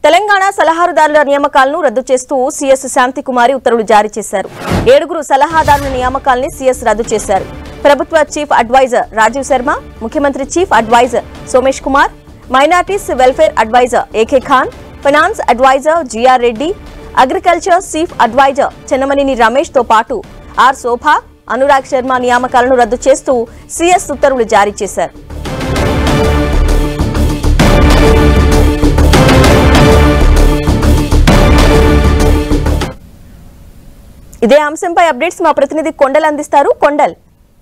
తెలంగాణ సలహాదారుల నియామకాలను రద్దు చేస్తూ సీఎస్ శాంతికుమారి ఉత్తర్వులు జారీ చేశారు ఏడుగురు సలహాదారుల నియామకాల్ని సీఎస్ రద్దు చేశారు ప్రభుత్వ చీఫ్ అడ్వైజర్ రాజీవ్ శర్మ ముఖ్యమంత్రి chief advisor Somesh Kumar minorities welfare advisor A K Khan finance advisor G R Reddy agriculture chief advisor Chennamaneni Ramesh తో పాటు ఆర్ శోభ అనురాగ్ శర్మ నియామకాలను రద్దు చేస్తూ సీఎస్ ఉత్తర్వులు జారీ చేశారు ఇదే అంశంపై అప్డేట్స్ మా ప్రతినిధి కొండల్ అందిస్తారు కొండల్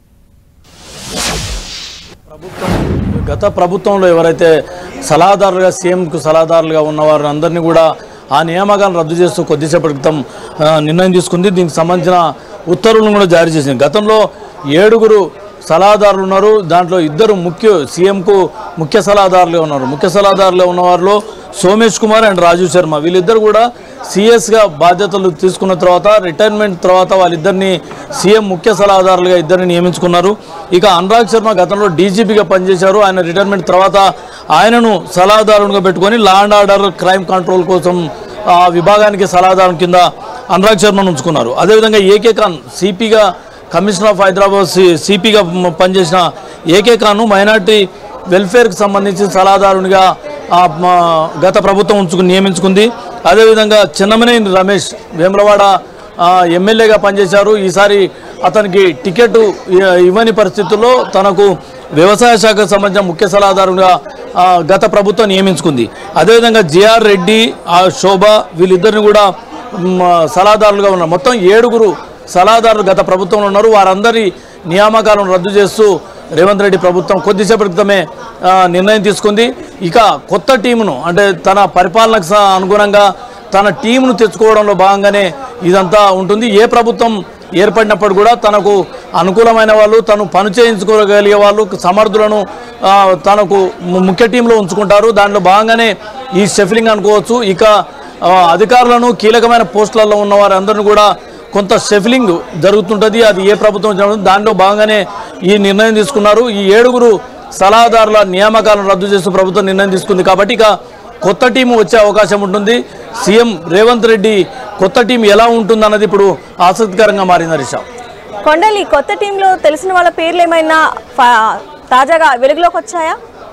ప్రభుత్వం గత ప్రభుత్వంలో ఎవరైతే సలహాదారులుగా సీఎంకు సలహాదారులుగా ఉన్నవారు అందరినీ కూడా ఆ నియామకాలను రద్దు చేస్తూ కొద్దిసేపటి క్రితం ఆ, నిర్ణయం తీసుకుంది దీనికి సంబంధించిన ఉత్తర్వులను కూడా జారీ చేసింది గతంలో ఏడుగురు సలహాదారులు ఉన్నారు దాంట్లో ఇద్దరు ముఖ్య సీఎంకు ముఖ్య సలహాదారులుగా ఉన్నారు ముఖ్య సలహాదారులుగా ఉన్న వారిలో సోమేష్ కుమార్ అండ్ రాజీవ్ శర్మ వీళ్ళిద్దరు కూడా సీఎస్గా బాధ్యతలు తీసుకున్న తర్వాత రిటైర్మెంట్ తర్వాత వాళ్ళిద్దరిని సీఎం ముఖ్య సలహాదారులుగా ఇద్దరిని నియమించుకున్నారు ఇక అనురాగ్ శర్మ గతంలో డీజీపీగా పనిచేశారు ఆయన రిటైర్మెంట్ తర్వాత ఆయనను సలహాదారునిగా పెట్టుకొని law and order crime control కోసం ఆ విభాగానికి సలహాదారు కింద అనురాగ్ శర్మను ఉంచుకున్నారు అదేవిధంగా ఏకే ఖాన్ సిపిగా కమిషనర్ ఆఫ్ హైదరాబాద్ సి సిపిగా పనిచేసిన ఏకే ఖాన్ను మైనార్టీ వెల్ఫేర్కి సంబంధించి సలహాదారునిగా ఆ, మా గత ప్రభుత్వం ఉంచుకుని నియమించుకుంది అదేవిధంగా చిన్నమనేని రమేష్ వేములవాడ ఆ, ఎమ్మెల్యేగా పనిచేశారు ఈసారి అతనికి టికెట్ ఇ- ఇవ్వని పరిస్థితుల్లో తనకు వ్యవసాయ శాఖకు సంబంధించిన ముఖ్య సలహాదారుగా ఆ, గత ప్రభుత్వం నియమించుకుంది అదేవిధంగా జిఆర్ రెడ్డి ఆ శోభ వీళ్ళిద్దరిని కూడా మ్, సలహాదారులుగా ఉన్నారు మొత్తం ఏడుగురు సలహాదారులు గత ప్రభుత్వంలో ఉన్నారు వారందరి నియామకాలను రద్దు చేస్తూ రేవంత్ రెడ్డి ప్రభుత్వం కొద్దిసేపటి క్రితమే ఆ, నిర్ణయం తీసుకుంది ఇక కొత్త టీమును అంటే తన పరిపాలనకు స- అనుగుణంగా తన టీమును తెచ్చుకోవడంలో భాగంగానే ఇదంతా ఉంటుంది ఏ ప్రభుత్వం ఏర్పడినప్పుడు కూడా తనకు అనుకూలమైన వాళ్ళు తను పని చేయించుకోగలిగే వాళ్ళు సమర్థులను ఆ, తనకు ము- ముఖ్య టీంలో ఉంచుకుంటారు దాంట్లో భాగంగానే ఈ షెఫిలింగ్ అనుకోవచ్చు ఇక ఆ, అధికారులను కీలకమైన పోస్టులలో ఉన్న వారందరిని కూడా కొంత షెఫిలింగ్ జరుగుతుంటుంది అది ఏ ప్రభుత్వం జరుగుతుంది దాంట్లో భాగంగానే ఈ నిర్ణయం తీసుకున్నారు ఈ ఏడుగురు సలహాదారుల నియామకాలను రద్దు చేస్తూ ప్రభుత్వం నిర్ణయం తీసుకుంది కాబట్టి ఇక కొత్త టీం వచ్చే అవకాశం ఉంటుంది సీఎం రేవంత్ రెడ్డి కొత్త టీం ఎలా ఉంటుంది అన్నది ఇప్పుడు ఆసక్తికరంగా మారింది హరీష కొండల్ ఈ కొత్త టీంలో తెలిసిన వాళ్ళ పేర్లు ఏమైనా ఫా- తాజాగా వెలుగులోకి వచ్చాయా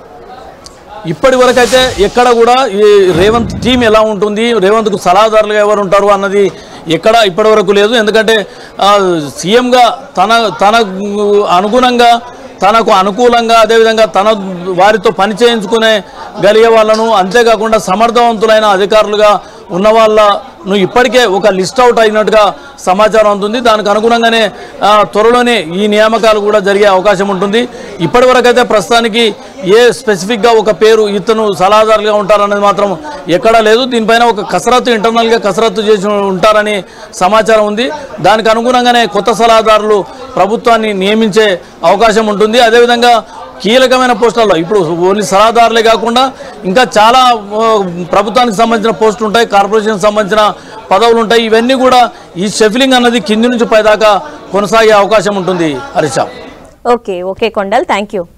ఇప్పటి వరకు అయితే ఎక్కడ కూడా ఈ రేవంత్ టీం ఎలా ఉంటుంది రేవంత్కు సలహాదారులుగా ఎవరు ఉంటారు అన్నది ఎక్కడ ఇప్పటి వరకు లేదు ఎందుకంటే ఆ, సీఎంగా తన తన అనుగుణంగా తనకు అనుకూలంగా అదేవిధంగా తన వారితో పని చేయించుకునే గలిగే వాళ్ళను అంతేకాకుండా సమర్థవంతులైన అధికారులుగా ఉన్న వాళ్ళను ఇప్పటికే ఒక లిస్ట్ అవుట్ అయినట్టుగా సమాచారం ఉంటుంది దానికి అనుగుణంగానే ఆ, త్వరలోనే ఈ నియామకాలు కూడా జరిగే అవకాశం ఉంటుంది ఇప్పటి వరకు అయితే ప్రస్తుతానికి ఏ స్పెసిఫిక్గా ఒక పేరు ఇతను సలహాదారులుగా ఉంటారనేది మాత్రం ఎక్కడా లేదు దీనిపైన ఒక కసరత్తు ఇంటర్నల్గా కసరత్తు చేసి ఉంటారని సమాచారం ఉంది దానికి అనుగుణంగానే కొత్త సలహాదారులు ప్రభుత్వాన్ని నియమించే అవకాశం ఉంటుంది అదేవిధంగా కీలకమైన పోస్టులలో ఇప్పుడు ఓన్లీ సలహాదారులే కాకుండా ఇంకా చాలా ఆ, ప్రభుత్వానికి సంబంధించిన పోస్టులు ఉంటాయి కార్పొరేషన్కి సంబంధించిన పదవులు ఉంటాయి ఇవన్నీ కూడా ఈ షెఫిలింగ్ అన్నది కింది నుంచి పైదాకా కొనసాగే అవకాశం ఉంటుంది Harish okay okay Kondal thank you